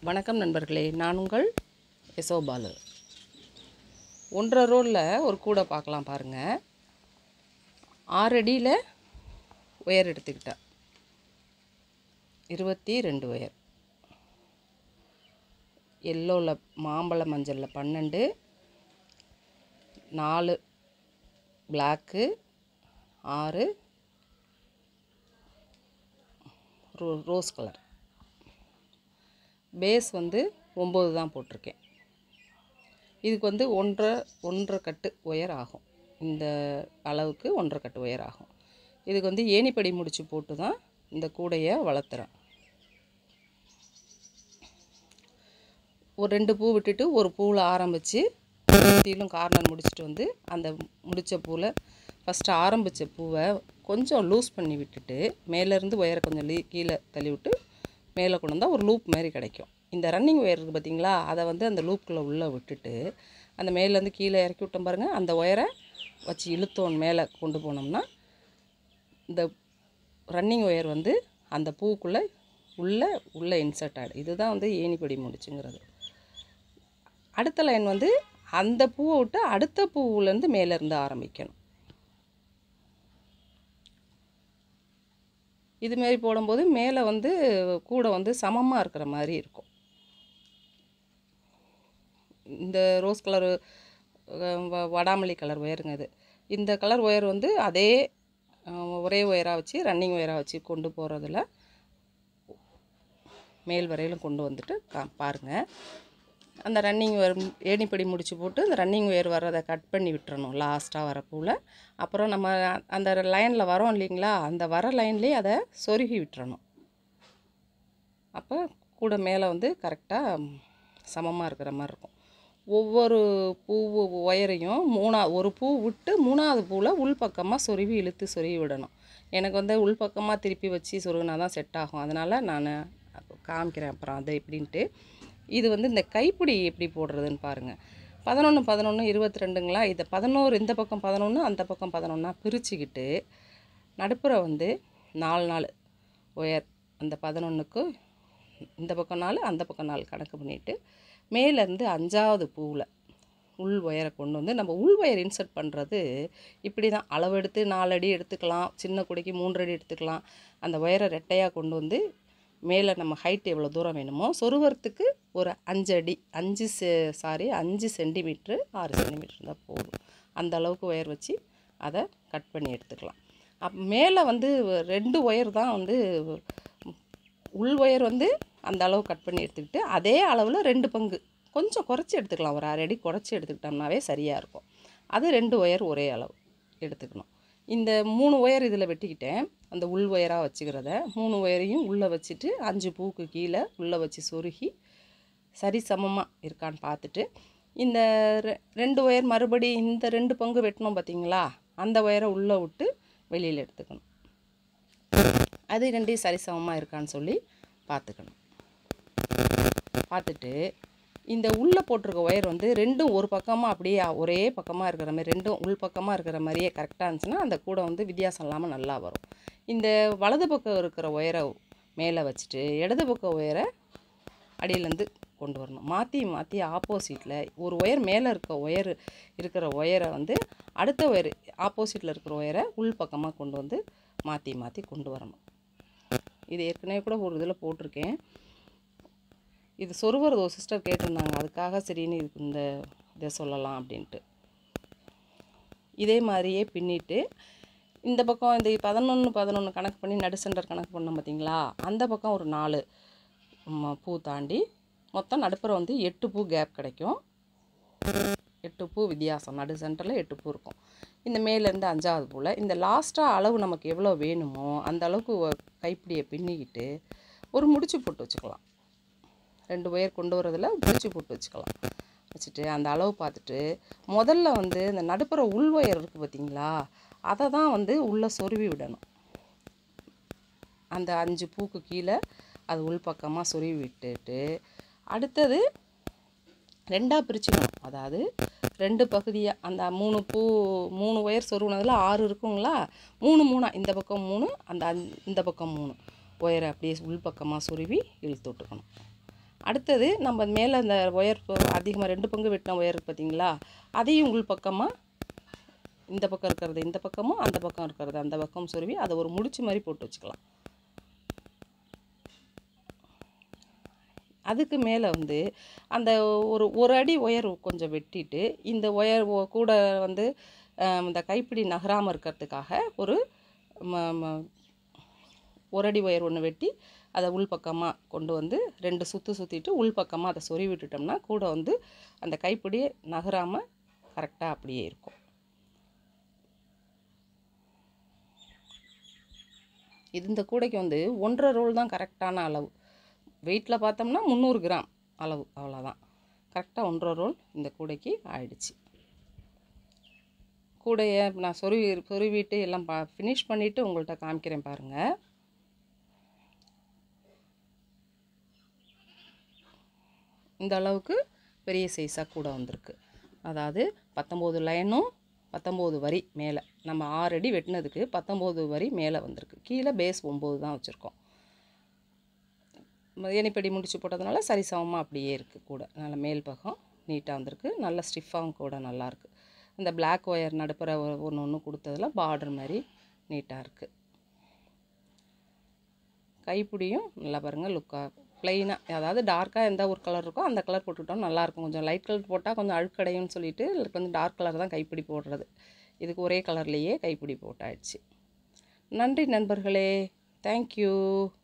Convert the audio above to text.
வணக்கம் நண்பர்களே நான் உங்கள் யசோபாலு ஒன்றரை ரோலில் ஒரு கூடை பார்க்கலாம் பாருங்கள் ஆறு அடியில் ஒயர் எடுத்துக்கிட்டேன் இருபத்தி ரெண்டு ஒயர் எல்லோவில் மாம்பழ மஞ்சளில் பன்னெண்டு நாலு பிளாக்கு ஆறு ரோ ரோஸ் கலர் பேஸ் வந்து ஒம்பது தான் போட்டிருக்கேன் இதுக்கு வந்து ஒன்றரை ஒன்றரை கட்டு ஒயர் ஆகும் இந்த அளவுக்கு ஒன்றரை கட்டு ஒயர் ஆகும் இதுக்கு வந்து ஏணிப்படி முடிச்சு போட்டு தான் இந்த கூடையை வளர்த்துறேன் ஒரு ரெண்டு பூ விட்டுட்டு ஒரு பூவில் ஆரம்பித்து சுற்றிலும் கார்னர் முடிச்சுட்டு வந்து அந்த முடித்த பூவில் ஃபஸ்ட்டு ஆரம்பித்த பூவை கொஞ்சம் லூஸ் பண்ணி விட்டுட்டு மேலேருந்து ஒயரை கொஞ்சம் லீ கீழே தள்ளி விட்டு மேலே கொண்டு வந்தால் ஒரு லூப் மாதிரி கிடைக்கும் இந்த ரன்னிங் ஒயர் இருக்குது பார்த்தீங்களா அதை வந்து அந்த லூப்புக்குள்ளே உள்ளே விட்டுட்டு அந்த மேலேருந்து கீழே இறக்கி விட்டோம் பாருங்கள் அந்த ஒயரை வச்சு இழுத்தோம் மேலே கொண்டு போனோம்னா இந்த ரன்னிங் ஒயர் வந்து அந்த பூக்குள்ளே உள்ளே உள்ளே இன்சர்ட் ஆகிடும் இதுதான் வந்து ஏணிப்படி முடிச்சுங்கிறது அடுத்த லைன் வந்து அந்த பூவை விட்டு அடுத்த பூவுலேருந்து மேலேருந்து ஆரம்பிக்கணும் இதுமாரி போடும்போது மேலே வந்து கூடை வந்து சமமாக இருக்கிற மாதிரி இருக்கும் இந்த ரோஸ் கலரு வடாமல்லி கலர் ஒயருங்க இது இந்த கலர் ஒயர் வந்து அதே அஹ், ஒரே ஒயராக வச்சு ரன்னிங் ஒயராக வச்சு கொண்டு போகிறதுல மேல் வரையிலும் கொண்டு வந்துட்டு கா பாருங்கள் அந்த ரன்னிங் ஒயர் ஏணிப்படி முடிச்சு போட்டு அந்த ரன்னிங் ஒயர் வர்றதை கட் பண்ணி விட்டுறணும் லாஸ்ட்டாக வரப்போல் அப்புறம் நம்ம அந்த லைனில் வரோம் இல்லைங்களா அந்த வர லைன்லேயே அதை சொருகி விட்டுறணும் அப்போ கூட மேலே வந்து கரெக்டாக சமமாக இருக்கிற மாதிரி இருக்கும் ஒவ்வொரு பூ ஒயரையும் மூணா ஒரு பூ விட்டு மூணாவது பூவில் உள்பக்கமாக சொருவி இழுத்து சொருவி விடணும் எனக்கு வந்து உள்பக்கமாக திருப்பி வச்சு சொருகினா தான் செட் ஆகும் அதனால் நான் காமிக்கிறேன் அப்புறம் அது எப்படின்ட்டு இது வந்து இந்த கைப்பிடி எப்படி போடுறதுன்னு பாருங்கள் பதினொன்று பதினொன்று இருபத்தி ரெண்டுங்களா இதை பதினோரு இந்த பக்கம் பதினொன்று அந்த பக்கம் பதினொன்றா பிரிச்சுக்கிட்டு நடுப்புற வந்து நாலு நாலு ஒயர் அந்த பதினொன்றுக்கு இந்த பக்கம் நாலு அந்த பக்கம் நாலு கணக்கு பண்ணிவிட்டு மேலேருந்து அஞ்சாவது பூவில் உள் ஒயரை கொண்டு வந்து நம்ம உள் ஒயர் இன்சர்ட் பண்ணுறது இப்படி தான் அளவெடுத்து நாலு அடி எடுத்துக்கலாம் சின்ன குடைக்கு மூன்று அடி எடுத்துக்கலாம் அந்த ஒயரை ரெட்டையாக கொண்டு வந்து மேலே நம்ம ஹைட் எவ்வளோ தூரம் வேணுமோ சொருவறதுக்கு ஒரு அஞ்சு அடி அஞ்சு செ சாரி அஞ்சு சென்டிமீட்ரு ஆறு சென்டிமீட்டர் இருந்தால் போதும் அந்த அளவுக்கு ஒயர் வச்சு அதை கட் பண்ணி எடுத்துக்கலாம் அப் மேலே வந்து ரெண்டு ஒயர் தான் வந்து உள் ஒயர் வந்து அந்த அளவு கட் பண்ணி எடுத்துக்கிட்டு அதே அளவில் ரெண்டு பங்கு கொஞ்சம் குறைச்சி எடுத்துக்கலாம் ஒரு அரை அடி குறைச்சி எடுத்துக்கிட்டோம்னாவே சரியாக இருக்கும் அது ரெண்டு ஒயர் ஒரே அளவு எடுத்துக்கணும் இந்த மூணு ஒயர் இதில் வெட்டிக்கிட்டேன் அந்த உள் ஒயராக வச்சுக்கிறத மூணு ஒயரையும் உள்ளே வச்சுட்டு அஞ்சு பூக்கு கீழே உள்ளே வச்சு சொருகி சரி சமமாக இருக்கான்னு பார்த்துட்டு இந்த ரெ- ரெண்டு ஒயர் மறுபடி இந்த ரெண்டு பங்கு வெட்டினோம் பார்த்தீங்களா அந்த ஒயரை உள்ளே விட்டு வெளியில் எடுத்துக்கணும் அது ரெண்டையும் சரிசமமாக இருக்கான்னு சொல்லி பார்த்துக்கணும் பார்த்துட்டு இந்த உள்ளே போட்டிருக்க ஒயர் வந்து ரெண்டும் ஒரு பக்கமாக அப்படியே ஒரே பக்கமாக இருக்கிற மாதிரி ரெண்டும் உள் பக்கமாக இருக்கிற மாதிரியே கரெக்டாக இருந்துச்சுன்னா அந்த கூடை வந்து வித்தியாசம் இல்லாமல் நல்லா வரும் இந்த வலது பக்கம் இருக்கிற ஒயரை மேலே வச்சுட்டு இடது பக்கம் ஒயரை அடியிலேருந்து கொண்டு வரணும் மாற்றி மாற்றி ஆப்போசிட்டில் ஒரு ஒயர் மேலே இருக்க ஒயர் இருக்கிற ஒயரை வந்து அடுத்த ஒயர் ஆப்போசிட்டில் இருக்கிற ஒயரை உள் பக்கமாக கொண்டு வந்து மாற்றி மாற்றி கொண்டு வரணும் இது ஏற்கனவே கூட ஒரு இதில் போட்டிருக்கேன் இது சொருவது ஒரு சிஸ்டர் கேட்டிருந்தாங்க அதுக்காக சரின்னு இதுக்கு இந்த இதை சொல்லலாம் அப்படின்ட்டு இதே மாதிரியே பின்னிட்டு இந்த பக்கம் இந்த பதினொன்று பதினொன்று கணக்கு பண்ணி நடு சென்டர் கணக்கு பண்ணோம் பார்த்தீங்களா அந்த பக்கம் ஒரு நாலு ம், பூ தாண்டி மொத்தம் நடுப்புற வந்து எட்டு பூ கேப் கிடைக்கும் எட்டு பூ வித்தியாசம் நடு சென்டரில் எட்டு பூ இருக்கும் இந்த மேலேருந்து அஞ்சாவது பூவில் இந்த லாஸ்ட்டாக அளவு நமக்கு எவ்வளோ வேணுமோ அந்த அளவுக்கு ஒ- கைப்பிடியை பின்னிக்கிட்டு ஒரு முடிச்சு போட்டு வச்சுக்கலாம் ரெண்டு ஒயர் கொண்டு வரதில் முடிச்சு போட்டு வச்சுக்கலாம் வச்சுட்டு அந்த அளவு பார்த்துட்டு முதல்ல வந்து இந்த நடுப்புற உள் ஒயர் இருக்குது பார்த்தீங்களா அதை தான் வந்து உள்ளே சொருவி விடணும் அந்த அஞ்சு பூக்கு கீழே அது உள் பக்கமாக சொருவி விட்டுட்டு அடுத்தது ரெண்டாக பிரிச்சுக்கணும் அதாவது ரெண்டு பகுதியாக அந்த மூணு பூ மூணு ஒயர் சொருவினதில் ஆறு இருக்குங்களா மூணு மூணாக இந்த பக்கம் மூணு அந்த அஞ் இந்த பக்கம் மூணு ஒயரை அப்படியே உள் பக்கமாக சொருவி இழுத்து விட்டுக்கணும் அடுத்தது நம்ம மேலே அந்த ஒயர் அதிகமாக ரெண்டு பங்கு வெட்டின ஒயர் இருக்கு பார்த்தீங்களா அதையும் உள் பக்கமாக இந்த பக்கம் இருக்கிறது இந்த பக்கமும் அந்த பக்கம் இருக்கிறது அந்த பக்கம் சொருவி அதை ஒரு முடிச்சு மாதிரி போட்டு வச்சுக்கலாம் அதுக்கு மேலே வந்து அந்த ஒரு ஒரு அடி ஒயர் கொஞ்சம் வெட்டிட்டு இந்த ஒயர் ஒ- கூட வந்து ஆம், இந்த கைப்பிடி நகராமல் இருக்கிறதுக்காக ஒரு ம- ம- ஒரு அடி ஒயர் ஒன்று வெட்டி அதை உள் பக்கமாக கொண்டு வந்து ரெண்டு சுற்று சுற்றிட்டு உள் பக்கமாக அதை சொருவி விட்டுட்டோம்னா கூட வந்து அந்த கைப்பிடி நகராமல் கரெக்டாக அப்படியே இருக்கும் இது இந்த கூடைக்கு வந்து ஒன்றரை ரோல் தான் கரெக்டான அளவு வெயிட்டில் பார்த்தோம்னா முந்நூறு கிராம் அளவு அவ்வளோதான் கரெக்டாக ஒன்றரை ரோல் இந்த கூடைக்கு ஆயிடுச்சு கூடையை நான் சொருவி சொருவிட்டு எல்லாம் பா ஃபினிஷ் பண்ணிவிட்டு உங்கள்கிட்ட காமிக்கிறேன் பாருங்கள் இந்த அளவுக்கு பெரிய சைஸாக கூட வந்திருக்கு அதாவது பத்தொம்போது லைனும் பத்தொம்போது வரி மேலே நம்ம ஆறு அடி வெட்டினதுக்கு பத்தொம்போது வரி மேலே வந்திருக்கு கீழே பேஸ் ஒம்பது தான் வச்சுருக்கோம் ஏணிப்படி முடிச்சு போட்டதுனால சரிசமமாக அப்படியே இருக்குது கூட நல்ல மேல் பக்கம் நீட்டாக வந்திருக்கு நல்ல ஸ்டிஃபாகவும் கூட நல்லாயிருக்கு இந்த Black ஒயர் நடுப்புற ஒன்று ஒன்று கொடுத்ததுல பார்டர் மாதிரி நீட்டாக இருக்குது கைப்பிடியும் நல்லா பாருங்கள் லுக்காக ப்ளைனாக அதாவது டார்க்காக எந்த ஒரு கலர் இருக்கோ அந்த கலர் போட்டுக்கிட்டோம் நல்லாயிருக்கும் கொஞ்சம் லைட் கலர் போட்டால் கொஞ்சம் அழுக்கடையும்னு சொல்லிட்டு இதுக்கு வந்து டார்க் கலர் தான் கைப்பிடி போடுறது இதுக்கு ஒரே கலர்லேயே கைப்பிடி போட்டாயிடுச்சு நன்றி நண்பர்களே தேங்க்யூ